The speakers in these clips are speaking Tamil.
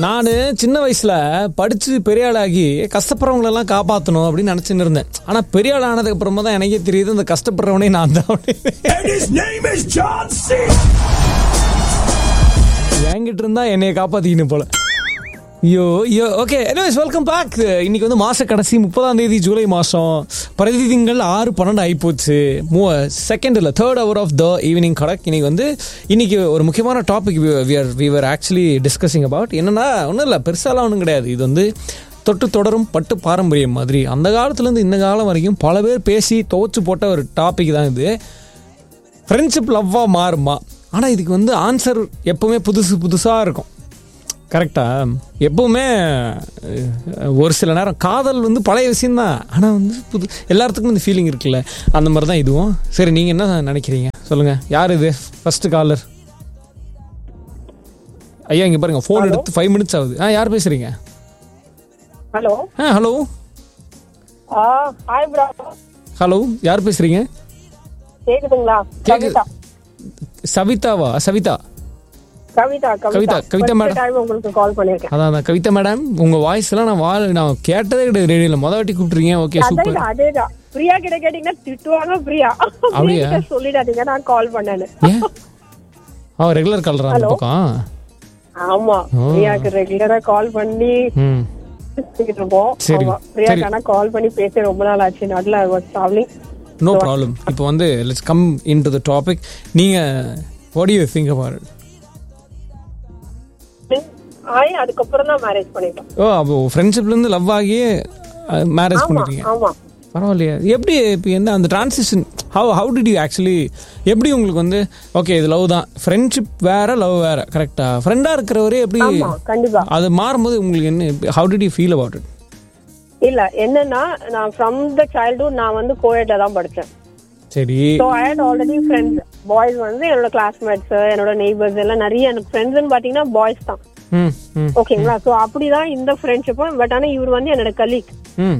நான் சின்ன வயசுல படிச்சு பெரிய ஆளாகி கஷ்டப்படுறவங்களெல்லாம் காப்பாற்றணும் அப்படின்னு நினைச்சுன்னு இருந்தேன் ஆனா பெரிய ஆள் ஆனதுக்கு அப்புறமா தான் எனக்கே தெரியுது இந்த கஷ்டப்படுறவனே நான் தான் அப்படின்னு And his name is John C. என்கிட்ட இருந்தா என்னைய காப்பாத்திக்கணும் போல ஐயோ ஐயோ ஓகே anyways வெல்கம் பேக் இன்னைக்கு வந்து மாச கடைசி முப்பதாம் தேதி ஜூலை மாசம் பிரதி திங்கள் ஆறு பன்னெண்டு ஆயிப்போச்சு மூ செகண்ட் இல்லை third hour of the evening correct இன்னைக்கு வந்து இன்னைக்கு ஒரு முக்கியமான topic we're actually discussing about என்னன்னா ஒன்றும் இல்லை பெருசாலாம் ஒன்றும் கிடையாது இது வந்து தொட்டு தொடரும் பட்டு பாரம்பரியம் மாதிரி அந்த காலத்துலேருந்து இந்த காலம் வரைக்கும் பல பேர் பேசி துவச்சு போட்ட ஒரு டாபிக் தான் இது ஃப்ரெண்ட்ஷிப் லவ்வாக மாறுமா ஆனால் இதுக்கு வந்து ஆன்சர் எப்பவுமே புதுசு புதுசாக இருக்கும் கரெக்டா எப்பவுமே அஹ், ஒரு சில நேரம் காதல் வந்து பழைய விஷயம்தான் ஆனால் வந்து புது எல்லாத்துக்கும் இந்த ஃபீலிங் இருக்குல்ல அந்த மாதிரி தான் இதுவும் சரி நீங்கள் என்ன நினைக்கிறீங்க சொல்லுங்கள் யார் இது ஃபர்ஸ்ட் காலர் ஐயா இங்கே பாருங்க ஃபோன் எடுத்து ஃபைவ் மினிட்ஸ் ஆகுது ஆ யார் பேசுகிறீங்க ஹலோ ஆ ஹலோ ஆ ஹாய் ப்ரோ ஹலோ யார் பேசுகிறீங்க கேக்குதுங்களா கேக்குது. கவிதா சவிதாவா சவிதா கவிதா கவிதா, கவிதா madam. டைம் உங்களுக்கு கால் பண்ணிருக்கேன் அதான் அதான் கவிதா மேடம் உங்க வாய்ஸ் எல்லாம் நான் வாழ் நான் கேட்டதே கிடையாது ரேடியோல மொதல் வாட்டி கூப்பிட்டுருக்கீங்க ஓகே சூப்பர் அதேதான் அதேதான் பிரியா கிட்ட கேட்டீங்கன்னா திட்டுவாங்க பிரியா அப்படியா? பிரியா கிட்ட சொல்லிடாதீங்க நான் கால் பண்ணேன்னு ஏன் அவ ரெகுலர் காலரா அந்த பக்கம் ஆமா பிரியாக்கு ரெகுலரா கால் பண்ணி ம் பேசிக்கிட்டு இருப்போம் சரி, ஆமா பிரியாக்கு சரி. ஆனா கால் பண்ணி பேச ரொம்ப நாள் ஆச்சு நடுல வாஸ் டிராவலிங் நோ ப்ராப்ளம் இப்போ வந்து let's come in to the topic நீங்க what you think about it ஆய் அதுக்கப்புறம் தான் மேரேஜ் பண்ணிட்டோம் ஓ அப்போ ஃப்ரெண்ட்ஷிப்ல இருந்து லவ் ஆகி மேரேஜ் ஆமா பண்ணிட்டீங்க ஆமா பரவாயில்லையே எப்படி இப்போ என்ன அந்த transition how how did you actually எப்படி உங்களுக்கு வந்து ஓகே இது லவ் தான் ஃப்ரெண்ட்ஷிப் வேற லவ் வேற கரெக்டா ஃப்ரெண்டாக இருக்கிறவரே எப்படி ஆமா கண்டிப்பா அது மாறும்போது உங்களுக்கு என்ன how did you feel about it இல்ல என்னன்னா நான் ஃப்ரம் த சைல்ட்ஹுட் நான் வந்து கோயட்ல தான் படிச்சேன் சரி so I had already friends boys வந்து என்னோட கிளாஸ்மேட்ஸ் என்னோட நெய்பர்ஸ் எல்லாம் நிறைய எனக்கு ஃப்ரெண்ட்ஸ்னு பாத்தீங்கன்னா பாய்ஸ் தான் ம் ம் ஓகேங்களா ஸோ அப்படிதான் இந்த ஃப்ரெண்ட்ஷிப்பும் பட் ஆனா இவர் வந்து என்னோட கலீக் ம்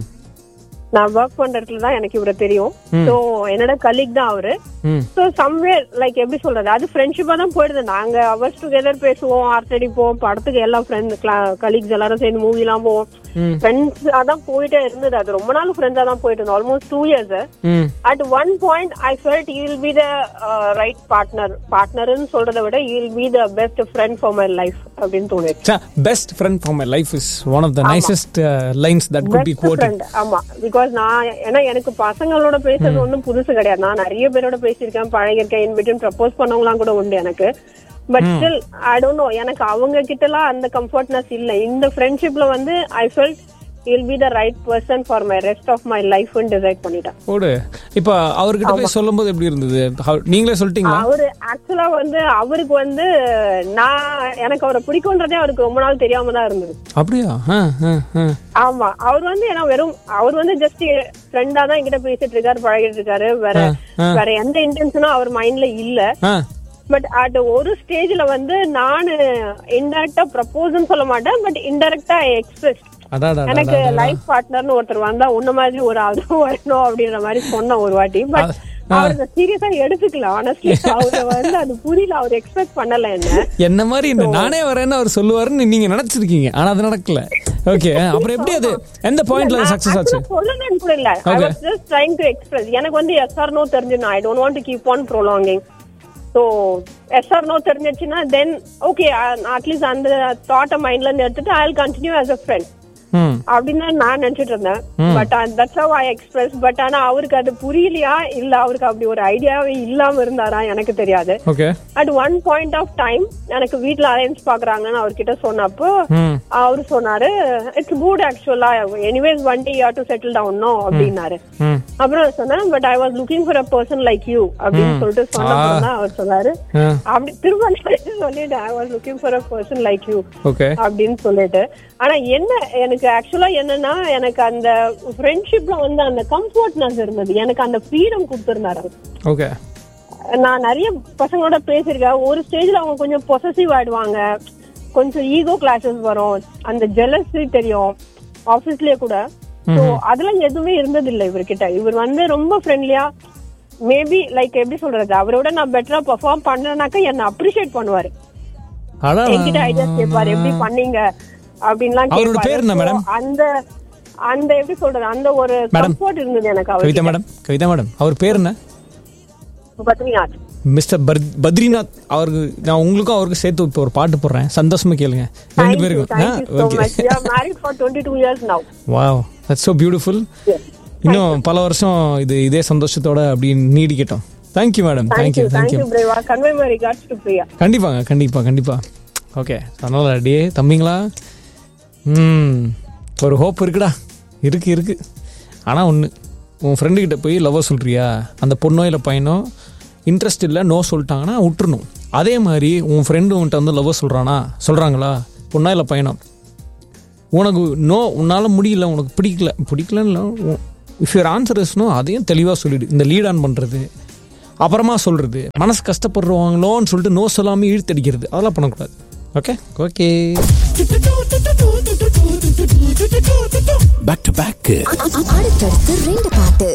நான் ஒர்க் பண்ற இடத்துல தான் எனக்கு இவரை தெரியும் ஸோ என்னோட கலீக் தான் அவரு ம் ஸோ சம்வேர் லைக் எப்படி சொல்றது அது ஃப்ரெண்ட்ஷிப்பா தான் போயிடுது நாங்க அவர்ஸ் டுகெதர் பேசுவோம் ஆர்ட் அடிப்போம் படத்துக்கு எல்லாம் ஃப்ரெண்ட்ஸ் கலீக்ஸ் எல்லாரும் சேர்ந்து மூவிலாம் போவோம் ம். ஃப்ரெண்ட்ஸ் அதான் போயிட்டே இருந்தது அது ரொம்ப நாள் ஃப்ரெண்ட்ஸா தான் போயிட்டு இருந்தோம் almost two years hmm at one point I felt you will be the right partner பார்ட்னர்னு சொல்றதை விட you will be the best friend for my life அப்படின்னு தோணுச்சு best friend for my life is one of the nicest lines that could be best quoted friend ஆமா பிகாஸ் நான் ஏன்னா எனக்கு பசங்களோட பேசுறது ஒன்றும் புதுசு கிடையாது நான் நிறைய பேரோட பேசியிருக்கேன் பழகிருக்கேன் இன் பிட்வீன் ப்ரப்போஸ் பண்ணவங்களாம் கூட உண்டு எனக்கு but still I don't know எனக்கு அவங்க கிட்டலாம் அந்த கம்ஃபர்ட்னஸ் இல்ல இந்த ஃப்ரெண்ட்ஷிப்ல வந்து I felt will be the right person for my rest of my லைஃப்னு டிசைட் பண்ணிட்டேன் ஓடு இப்போ அவர்கிட்ட போய் சொல்லும்போது எப்படி இருந்தது How- நீங்களே சொல்லிட்டீங்களா அவரு ஆக்சுவலா வந்து அவருக்கு வந்து நான் எனக்கு அவரை பிடிக்கும்ன்றதே அவருக்கு ரொம்ப நாள் தெரியாம தான் இருந்தது அப்படியா ஆ ஆ ஆ ஆமா அவர் வந்து ஏன்னா வெறும் அவர் வந்து ஜஸ்ட் ஃப்ரெண்டா தான் என்கிட்ட பேசிட்டு இருக்காரு பழகிட்டு இருக்காரு வேற வேற எந்த இன்டென்ஷனும் அவர் மைண்ட்ல இல்ல ஆ பட் அட் ஒரு ஸ்டேஜ்ல வந்து நானு இன்டெரக்டா ப்ரப்போஸ்ன்னு சொல்ல மாட்டேன் பட் இன்டெரக்டா எக்ஸ்பிரஸ் அடாடா எனக்கு லைஃப் பார்ட்னர்னு ஒருத்தர் வந்தா உன்ன மாதிரி ஒரு ஆள் தான் வரணும் அப்படின்ற மாதிரி சொன்ன ஒரு வாட்டி பட் அவர் சீரியஸா எடுத்துக்கல ஆனஸ்ட்லி அவரு வந்து அது புரியல அவர் எக்ஸ்பெக்ட் பண்ணல என்ன என்ன மாதிரி இந்த நானே வரேன்னு அவர் சொல்லுவாருன்னு நீங்க நினைச்சிருக்கீங்க ஆனா அது நடக்கல ஓகே அப்புறம் எப்படி அது எந்த பாயிண்ட்ல சக்சஸ் ஆச்சு Actually சொல்லணும்னு கூட இல்ல I Okay. Was just trying to express எனக்கு வந்து எஸ் ஆர் நோ தெரிஞ்சிடும் I don't want to keep on prolonging so yes or no தெரிஞ்சிச்சுன்னா தென் ஓகே அட்லீஸ்ட் அந்த தாட்டை மைண்ட்ல இருந்து எடுத்துட்டு I continue as a friend hmm அப்படின்னு தான் நான் நினைச்சிட்டு இருந்தேன் but that's how I express but ஆனா அவருக்கு அது புரியலையா இல்ல அவருக்கு அப்படி ஒரு ஐடியாவே இல்லாம இருந்தாரா எனக்கு தெரியாது okay at one point of time எனக்கு வீட்ல அலைன்ஸ் பாக்குறாங்கன்னு அவர்கிட்ட சொன்னப்போ ம் அவரு சொன்னாரு it's good actually anyways one day you to settle down no அப்படின்னாரு ம் அப்புறம் சொன்னேன் but I was looking for a person like you அப்படின்னு சொல்லிட்டு சொன்னப்பறம் தான் அவர் சொன்னாரு ஆ அப்படி திரும்ப சொல்லிட்டு I was looking for a person like you okay அப்படின்னு சொல்லிட்டு ஆனா என்ன எனக்கு ஆக்சுவலா என்னன்னா எனக்கு அந்த ஃப்ரெண்ட்ஷிப்ல வந்து அந்த கம்ஃபர்ட்னஸ் இருந்தது எனக்கு அந்த ஃப்ரீடம் கொடுத்திருந்தாரு அவர். ஓகே நான் நிறைய பசங்களோட பேசியிருக்கேன் ஒரு ஸ்டேஜ்ல அவங்க கொஞ்சம் பொசசிவ் ஆயிடுவாங்க கொஞ்சம் ஈகோ கிளாஸஸ் வரும் அந்த ஜெலசி தெரியும் ஆபீஸ்லயே கூட சோ அதெல்லாம் எதுவுமே இருந்தது இல்ல இவர்கிட்ட இவர் வந்து ரொம்ப ஃப்ரெண்ட்லியா மேபி லைக் எப்படி சொல்றது அவரோட நான் பெட்டரா பெர்ஃபார்ம் பண்ணேனாக்கா என்ன அப்ரிஷியேட் பண்ணுவாரு அடா என்கிட்ட ஐடியாஸ் கேட்பாரு எப்படி பண்ணீங்க அப்படின்லாம் அவரோட கேட்பாரு. பேர் என்ன, So, madam? அந்த அந்த எப்படி சொல்றது அந்த ஒரு Madam. கம்ஃபர்ட் இருந்தது எனக்கு கவிதா அவர் மேடம் கவிதா மேடம் அவர் பேர் என்ன பத்ரிநாத் மிஸ்டர் பர்- பத்ரிநாத் அவருக்கு நான் உங்களுக்கும் அவருக்கு சேர்த்து இப்போ ஒரு பாட்டு போடுறேன் சந்தோஷமா கேளுங்க ரெண்டு Thank you, பேருக்கும் thank you so okay much. We are married for 22 years now. Wow that's so beautiful Yes. இன்னும் பல வருஷம் இது இதே சந்தோஷத்தோட அப்படி நீடிக்கட்டும் thank you madam Thank thank you you, thank thank you you, Breva. Convey my regards to Priya. கண்டிப்பாங்க கண்டிப்பா கண்டிப்பா ஓகே அதனால டே தம்பிங்களா ம் ஒரு ஹோப் இருக்குடா இருக்கு இருக்கு ஆனால் ஒன்று உன் friend கிட்ட போய் லவ்வர் சொல்றியா அந்த பொண்ணோ இல்லை பையனோ இன்ட்ரெஸ்ட் இல்லை நோ சொல்லிட்டாங்கன்னா விட்டுறணும் அதே மாதிரி உன் ஃப்ரெண்டு உன்கிட்ட வந்து லவ்வர் சொல்கிறானா சொல்கிறாங்களா பொண்ணா இல்லை பையனோ உனக்கு நோ உன்னால் முடியல உனக்கு பிடிக்கல பிடிக்கலன்னு இஃப் யூர் ஆன்சர் இஸ்னோ அதையும் தெளிவாக சொல்லிடு இந்த லீட் ஆன் பண்ணுறது அப்புறமா சொல்கிறது மனசு கஷ்டப்படுறவங்களோன்னு சொல்லிட்டு நோ சொல்லாமல் இழுத்தடிக்கிறது அதெல்லாம் பண்ணக்கூடாது okay okay Back to back. அடுத்தடுத்து ரெண்டு பாட்டு